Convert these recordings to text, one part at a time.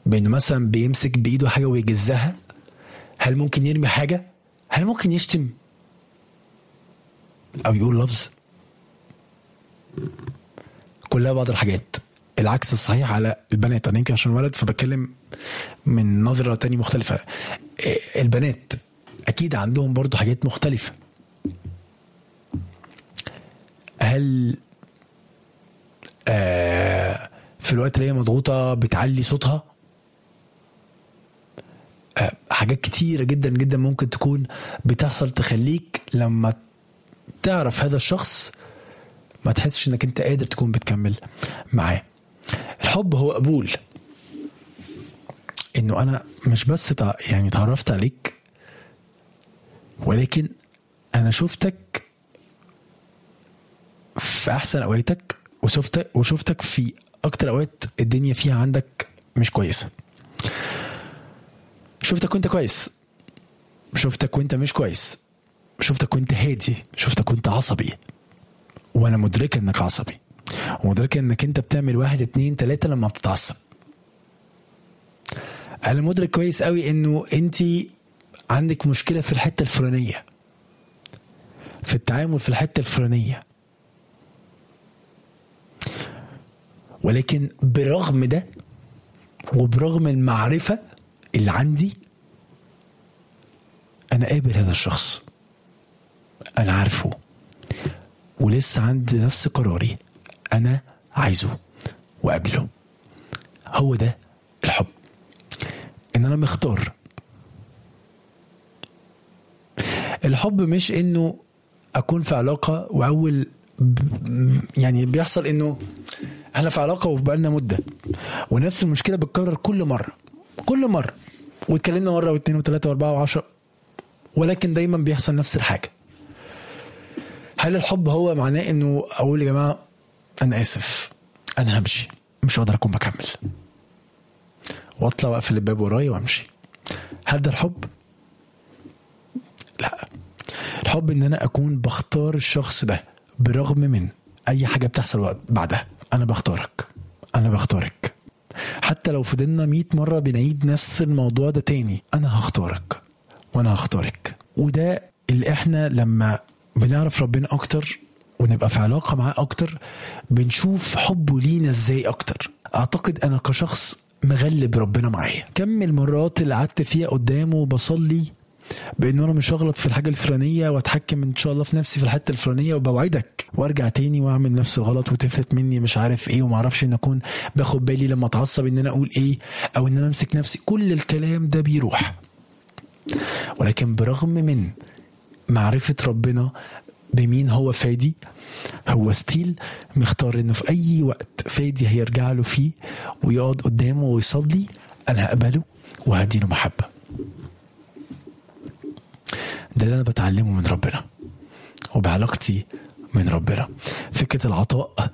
بانه مثلا بيمسك بايده حاجه ويجزها هل ممكن يرمي حاجه هل ممكن يشتم او يقول لفظ كلها بعض الحاجات العكس الصحيح على البنات انا يمكن عشان ولد فبتكلم من نظره تانية مختلفه إيه، البنات اكيد عندهم برضو حاجات مختلفه هل آه في الوقت اللي هي مضغوطه بتعلي صوتها آه حاجات كتيره جدا جدا ممكن تكون بتحصل تخليك لما تعرف هذا الشخص ما تحسش انك انت قادر تكون بتكمل معاه الحب هو قبول انه انا مش بس تع... يعني تعرفت عليك ولكن انا شفتك في احسن اوقاتك وشفتك وشفتك في اكتر اوقات الدنيا فيها عندك مش كويسه شفتك وانت كويس شفتك وانت مش كويس شفتك وانت هادي شفتك وانت عصبي وانا مدركه انك عصبي ومدركه انك انت بتعمل واحد اتنين تلاته لما بتتعصب انا مدرك كويس قوي انه انت عندك مشكله في الحته الفلانيه في التعامل في الحته الفلانيه ولكن برغم ده وبرغم المعرفه اللي عندي انا قابل هذا الشخص انا عارفه ولسه عندي نفس قراري انا عايزه وقابله هو ده الحب ان انا مختار الحب مش انه اكون في علاقه واول ب- يعني بيحصل انه احنا في علاقه وبقالنا مده ونفس المشكله بتكرر كل مره كل مره واتكلمنا مره واثنين وثلاثه واربعه وعشره ولكن دايما بيحصل نفس الحاجه هل الحب هو معناه انه اقول يا جماعه انا اسف انا همشي مش هقدر اكون بكمل واطلع واقفل الباب ورايا وامشي هل ده الحب لا الحب ان انا اكون بختار الشخص ده برغم من اي حاجه بتحصل وقت بعدها انا بختارك انا بختارك حتى لو فضلنا 100 مره بنعيد نفس الموضوع ده تاني انا هختارك وانا هختارك وده اللي احنا لما بنعرف ربنا اكتر ونبقى في علاقه معاه اكتر بنشوف حبه لينا ازاي اكتر اعتقد انا كشخص مغلب ربنا معايا كم المرات اللي قعدت فيها قدامه بصلي بان انا مش هغلط في الحاجه الفلانيه واتحكم ان شاء الله في نفسي في الحته الفلانيه وبوعدك وارجع تاني واعمل نفس الغلط وتفلت مني مش عارف ايه وما اعرفش ان اكون باخد بالي لما اتعصب ان انا اقول ايه او ان انا امسك نفسي كل الكلام ده بيروح ولكن برغم من معرفة ربنا بمين هو فادي هو ستيل مختار انه في اي وقت فادي هيرجع له فيه ويقعد قدامه ويصلي انا هقبله وهديله محبة ده اللي انا بتعلمه من ربنا وبعلاقتي من ربنا فكرة العطاء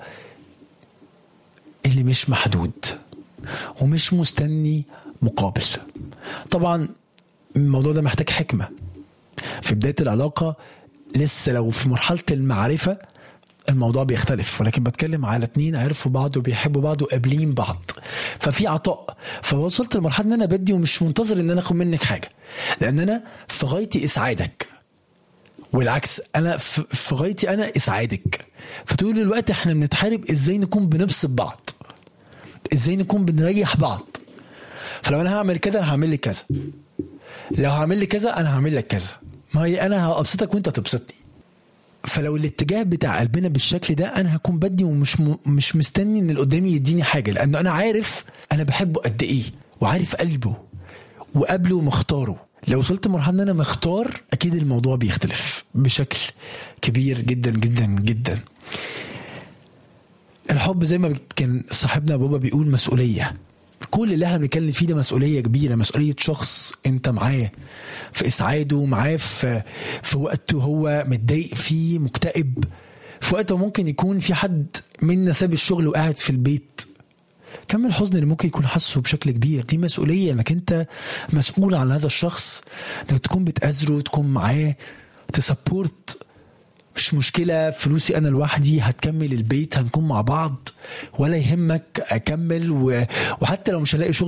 اللي مش محدود ومش مستني مقابل طبعا الموضوع ده محتاج حكمه في بدايه العلاقه لسه لو في مرحله المعرفه الموضوع بيختلف ولكن بتكلم على اتنين عرفوا بعض وبيحبوا بعض وقابلين بعض ففي عطاء فوصلت لمرحله ان انا بدي ومش منتظر ان انا اخد منك حاجه لان انا في غايتي اسعادك والعكس انا في في غايتي انا اسعادك فطول الوقت احنا بنتحارب ازاي نكون بنبسط بعض ازاي نكون بنريح بعض فلو انا هعمل كده انا هعمل لك كذا لو هعمل لك كذا انا هعمل لك كذا ما هي انا هبسطك وانت تبسطني فلو الاتجاه بتاع قلبنا بالشكل ده انا هكون بدي ومش م... مش مستني ان اللي قدامي يديني حاجه لانه انا عارف انا بحبه قد ايه وعارف قلبه وقبله ومختاره لو وصلت لمرحله ان انا مختار اكيد الموضوع بيختلف بشكل كبير جدا جدا جدا الحب زي ما كان صاحبنا بابا بيقول مسؤوليه كل اللي احنا بنتكلم فيه ده مسؤوليه كبيره مسؤوليه شخص انت معاه في اسعاده معاه في في وقته هو متضايق فيه مكتئب في وقته ممكن يكون في حد منا ساب الشغل وقاعد في البيت كم الحزن اللي ممكن يكون حاسه بشكل كبير دي مسؤوليه انك انت مسؤول عن هذا الشخص انك تكون بتأزره تكون معاه تسبورت مش مشكلة فلوسي أنا لوحدي هتكمل البيت هنكون مع بعض ولا يهمك أكمل و... وحتى لو مش هلاقي شغل